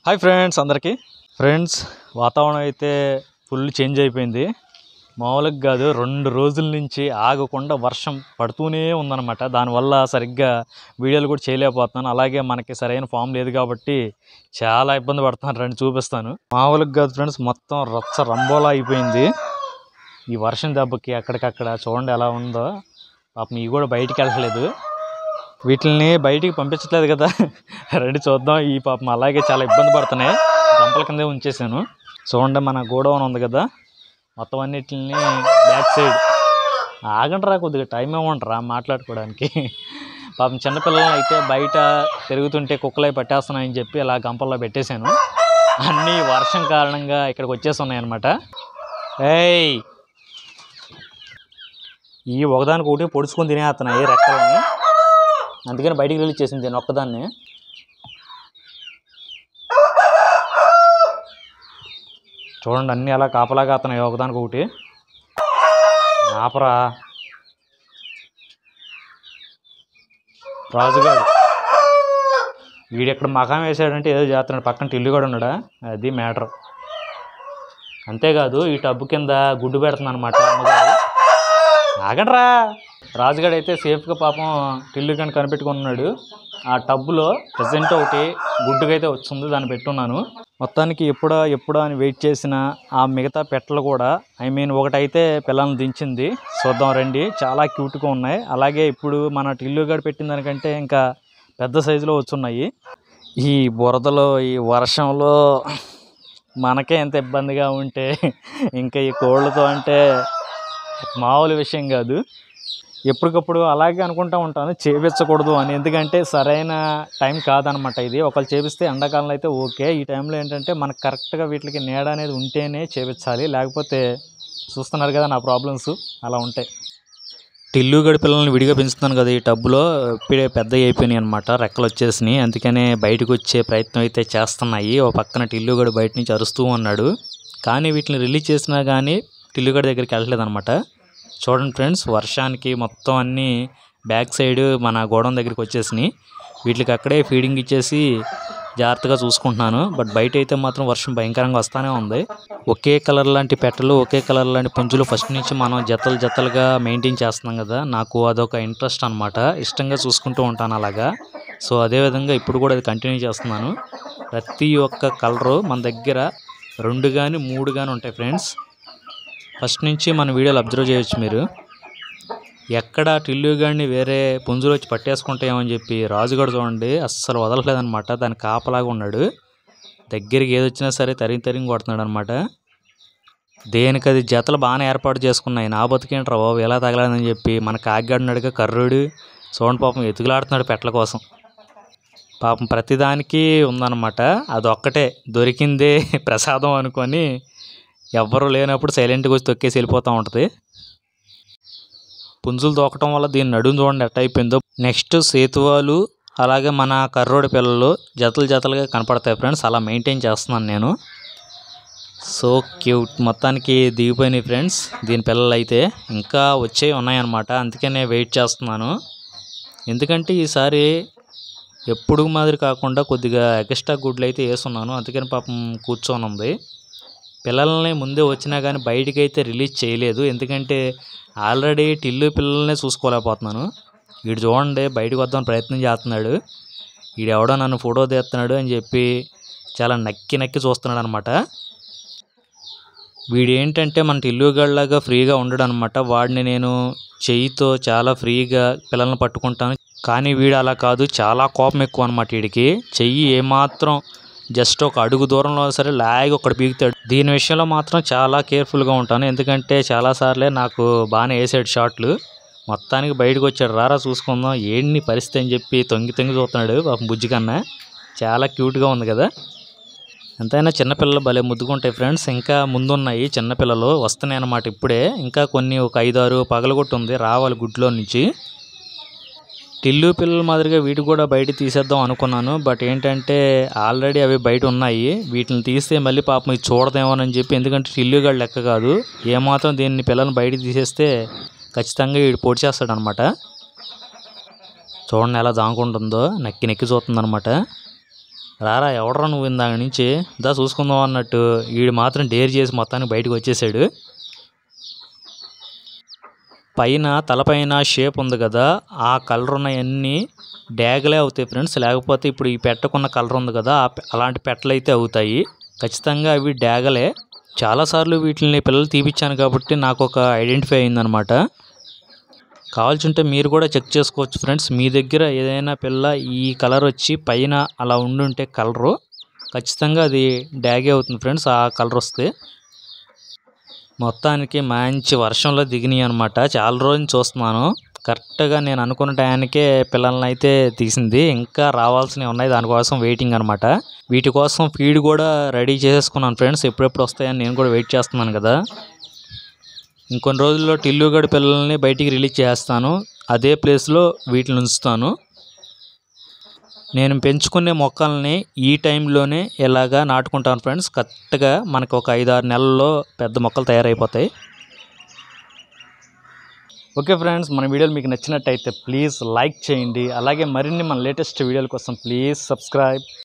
hi friends అందరికీ friends వాతావరణం అయితే ఫుల్ చేంజ్ అయిపోయింది మామూలుగా కాదు రెండు రోజుల నుంచి ఆగకుండా వర్షం పడుతూనే ఉందన్నమాట దానివల్ల సరిగ్గా వీడియోలు కూడా చేయలేకపోతున్నాను అలాగే మనకి సరైన ఫామ్ లేదు కాబట్టి చాలా ఇబ్బంది పడుతున్నాను రండి చూపిస్తాను మామూలుగా కాదు ఫ్రెండ్స్ మొత్తం రచ్చ రంబోలా అయిపోయింది ఈ వర్షం దెబ్బకి అక్కడికక్కడ చూడండి ఎలా ఉందో పాపం ఇవి కూడా బయటికి వెళ్ళలేదు వీటిని బయటికి పంపించట్లేదు కదా రండి చూద్దాం ఈ పాపం అలాగే చాలా ఇబ్బంది పడుతున్నాయి గంపల కిందే ఉంచేసాను చూడండి మన గోడౌన్ ఉంది కదా మొత్తం అన్నిటిని బ్యాక్ సైడ్ ఆగండి రా కొద్దిగా టైం ఇవ్వండిరా మాట్లాడుకోవడానికి పాపం చిన్నపిల్లలు అయితే బయట తిరుగుతుంటే కుక్కలై పట్టేస్తున్నాయని చెప్పి అలా గంపల్లో పెట్టేశాను అన్నీ వర్షం కారణంగా ఇక్కడికి వచ్చేస్తున్నాయి అనమాట ఏయ్ ఈ ఒకదానికి ఒకటి పొడుచుకొని తినేస్తున్నాయి రెక్కలని అందుకని బయటికి రిలీజ్ చేసింది నేను ఒక్కదాన్ని చూడండి అన్నీ అలా కాపలా కాస్తున్నాయి ఒకదానికి ఒకటి ఆపరా రాజుగాడు వీడు ఎక్కడ మకాం వేసాడంటే ఏదో చేస్తున్నాడు పక్కన టిల్లు కూడా ఉన్నాడా అది మ్యాటర్ అంతేకాదు ఈ టబ్బు కింద గుడ్డు పెడుతుంది అనమాట అమ్మగారు ఆగండ్రా రాజుగాడు అయితే సేఫ్గా పాపం టిల్లు కానీ కనిపెట్టుకున్నాడు ఆ టబ్బులో ప్రజెంట్ ఒకటి గుడ్డుకైతే వచ్చింది దాన్ని పెట్టున్నాను మొత్తానికి ఎప్పుడా ఎప్పుడా అని వెయిట్ చేసిన ఆ మిగతా పెట్టలు కూడా ఐ మీన్ ఒకటైతే పిల్లల్ని దించింది చూద్దాం రండి చాలా క్యూట్గా ఉన్నాయి అలాగే ఇప్పుడు మన టిల్లుగాడు పెట్టిన దానికంటే ఇంకా పెద్ద సైజులో వచ్చున్నాయి ఈ బురదలో ఈ వర్షంలో మనకే ఎంత ఇబ్బందిగా ఉంటే ఇంకా ఈ కోళ్ళతో అంటే మామూలు విషయం కాదు ఎప్పటికప్పుడు అలాగే అనుకుంటూ ఉంటాను చేపించకూడదు అని ఎందుకంటే సరైన టైం కాదనమాట ఇది ఒకళ్ళు చేపిస్తే ఎండాకాలంలో అయితే ఓకే ఈ టైంలో ఏంటంటే మనకు కరెక్ట్గా వీటికి నీడ అనేది ఉంటేనే చేపించాలి లేకపోతే చూస్తున్నారు కదా నా ప్రాబ్లమ్స్ అలా ఉంటాయి టిల్లు గడి పిల్లల్ని విడిగా పెంచుతున్నాను కదా ఈ టబ్బులో ఇప్పుడే పెద్ద అయిపోయినాయి అనమాట రెక్కలు వచ్చేసినాయి అందుకనే బయటకు వచ్చే ప్రయత్నం అయితే చేస్తున్నాయి ఓ పక్కన టిల్లుగడు బయట నుంచి అరుస్తూ ఉన్నాడు కానీ వీటిని రిలీజ్ చేసినా కానీ టిల్లుగడి దగ్గరికి వెళ్ళలేదు అనమాట చూడండి ఫ్రెండ్స్ వర్షానికి మొత్తం అన్నీ బ్యాక్ సైడ్ మన గోడౌన్ దగ్గరికి వచ్చేసినాయి వీటికి అక్కడే ఫీడింగ్ ఇచ్చేసి జాగ్రత్తగా చూసుకుంటున్నాను బట్ బయట అయితే మాత్రం వర్షం భయంకరంగా వస్తూనే ఉంది ఒకే కలర్ లాంటి పెట్టలు ఒకే కలర్ లాంటి పుంజులు ఫస్ట్ నుంచి మనం జతలు జతలుగా మెయింటైన్ చేస్తున్నాం కదా నాకు అదొక ఇంట్రెస్ట్ అనమాట ఇష్టంగా చూసుకుంటూ ఉంటాను అలాగా సో అదేవిధంగా ఇప్పుడు కూడా అది కంటిన్యూ చేస్తున్నాను ప్రతి ఒక్క కలరు మన దగ్గర రెండు కానీ మూడు కానీ ఉంటాయి ఫ్రెండ్స్ ఫస్ట్ నుంచి మన వీడియోలు అబ్జర్వ్ చేయొచ్చు మీరు ఎక్కడ టిల్లు గాడిని వేరే పుంజులు వచ్చి పట్టేసుకుంటాయేమని చెప్పి రాజుగాడు చూడండి అస్సలు వదలలేదనమాట దాని కాపలాగా ఉన్నాడు దగ్గరికి ఏది వచ్చినా సరే తరిగి తరిగి కొడుతున్నాడు అనమాట దేనికి అది జతలు బాగానే ఏర్పాటు చేసుకున్నాయి నా బతికేంట్రా బాబు ఎలా తగలదని చెప్పి మన కాకిగాడున్నాడుగా కర్రుడు చూడండి పాపం ఎతుకులాడుతున్నాడు పెట్టల కోసం పాపం ప్రతిదానికి ఉందన్నమాట అదొక్కటే దొరికిందే ప్రసాదం అనుకొని ఎవ్వరూ లేనప్పుడు సైలెంట్గా వచ్చి తొక్కేసి వెళ్ళిపోతూ ఉంటుంది పుంజులు తోకటం వల్ల దీని నడుము చూడండి ఎట్ట అయిపోయిందో నెక్స్ట్ సేతువాలు అలాగే మన కర్రోడి పిల్లలు జతలు జతలుగా కనపడతాయి ఫ్రెండ్స్ అలా మెయింటైన్ చేస్తున్నాను నేను సో క్యూట్ మొత్తానికి దిగిపోయినాయి ఫ్రెండ్స్ దీని పిల్లలు అయితే ఇంకా వచ్చే ఉన్నాయన్నమాట అందుకనే వెయిట్ చేస్తున్నాను ఎందుకంటే ఈసారి ఎప్పుడు మాదిరి కాకుండా కొద్దిగా ఎక్స్ట్రా గుడ్లు అయితే వేస్తున్నాను అందుకని పాపం కూర్చొని ఉంది పిల్లల్ని ముందే వచ్చినా కానీ బయటికి అయితే రిలీజ్ చేయలేదు ఎందుకంటే ఆల్రెడీ టిల్లు పిల్లల్నే చూసుకోలేకపోతున్నాను వీడు చూడండి బయటకు వద్దామని ప్రయత్నం చేస్తున్నాడు వీడు ఎవడో నన్ను ఫోటో తీస్తున్నాడు అని చెప్పి చాలా నక్కి నక్కి చూస్తున్నాడు అనమాట వీడు ఏంటంటే మన టిల్లుగాళ్ళలాగా ఫ్రీగా ఉండడు అనమాట వాడిని నేను చెయ్యితో చాలా ఫ్రీగా పిల్లల్ని పట్టుకుంటాను కానీ వీడు అలా కాదు చాలా కోపం ఎక్కువ అనమాట వీడికి చెయ్యి ఏమాత్రం జస్ట్ ఒక అడుగు దూరంలో సరే లాగి ఒకటి పీకుతాడు దీని విషయంలో మాత్రం చాలా కేర్ఫుల్గా ఉంటాను ఎందుకంటే చాలాసార్లే నాకు బాగానే వేసాడు షాట్లు మొత్తానికి బయటకు వచ్చాడు రారా చూసుకుందాం ఏంటి పరిస్థితి అని చెప్పి తొంగి తొంగి చూస్తున్నాడు పాపం బుజ్జి కన్నా చాలా క్యూట్గా ఉంది కదా ఎంతైనా చిన్నపిల్లలు భలే ముద్దుకుంటాయి ఫ్రెండ్స్ ఇంకా ముందున్నాయి చిన్నపిల్లలు వస్తున్నాయి అన్నమాట ఇప్పుడే ఇంకా కొన్ని ఒక ఐదారు పగలగొట్టు ఉంది రావాలి గుడ్లో నుంచి టిల్లు పిల్లల మాదిరిగా వీటి కూడా బయట తీసేద్దాం అనుకున్నాను బట్ ఏంటంటే ఆల్రెడీ అవి బయట ఉన్నాయి వీటిని తీస్తే మళ్ళీ పాపం ఇది చూడదేమోనని చెప్పి ఎందుకంటే టిల్లుగాడు లెక్క కాదు ఏమాత్రం దీన్ని పిల్లల్ని బయట తీసేస్తే ఖచ్చితంగా వీడు పొడి చేస్తాడు అనమాట చూడండి ఎలా దాంకుంటుందో నక్కి నెక్కి చూస్తుంది అనమాట రారా ఎవడరా నువ్వు ఇందాక నుంచి దా చూసుకుందాం అన్నట్టు వీడు మాత్రం డేర్ చేసి మొత్తానికి బయటకు వచ్చేసాడు పైన తలపైన షేప్ ఉంది కదా ఆ కలర్ ఉన్నవన్నీ డ్యాగలే అవుతాయి ఫ్రెండ్స్ లేకపోతే ఇప్పుడు ఈ పెట్టకున్న కలర్ ఉంది కదా ఆ పె- అలాంటి పెట్టలు అయితే అవుతాయి ఖచ్చితంగా అవి డ్యాగలే చాలాసార్లు వీటిని పిల్లలు తీపిచ్చాను కాబట్టి నాకు ఒక ఐడెంటిఫై అయిందనమాట కావాల్సి ఉంటే మీరు కూడా చెక్ చేసుకోవచ్చు ఫ్రెండ్స్ మీ దగ్గర ఏదైనా పిల్ల ఈ కలర్ వచ్చి పైన అలా ఉండుంటే కలరు ఖచ్చితంగా అది డ్యాగే అవుతుంది ఫ్రెండ్స్ ఆ కలర్ వస్తే మొత్తానికి మంచి వర్షంలో దిగినాయి అనమాట చాలా రోజులు చూస్తున్నాను కరెక్ట్గా నేను అనుకున్న టయానికే పిల్లల్ని అయితే తీసింది ఇంకా రావాల్సినవి ఉన్నాయి దానికోసం వెయిటింగ్ అనమాట వీటి కోసం ఫీడ్ కూడా రెడీ చేసేసుకున్నాను ఫ్రెండ్స్ ఎప్పుడెప్పుడు వస్తాయని నేను కూడా వెయిట్ చేస్తున్నాను కదా ఇంకొన్ని రోజుల్లో టిల్లుగడ పిల్లల్ని బయటికి రిలీజ్ చేస్తాను అదే ప్లేస్లో వీటిని ఉంచుతాను నేను పెంచుకునే మొక్కల్ని ఈ టైంలోనే ఇలాగా నాటుకుంటాను ఫ్రెండ్స్ కరెక్ట్గా మనకు ఒక ఐదు ఆరు నెలల్లో పెద్ద మొక్కలు తయారైపోతాయి ఓకే ఫ్రెండ్స్ మన వీడియోలు మీకు నచ్చినట్టయితే ప్లీజ్ లైక్ చేయండి అలాగే మరిన్ని మన లేటెస్ట్ వీడియోల కోసం ప్లీజ్ సబ్స్క్రైబ్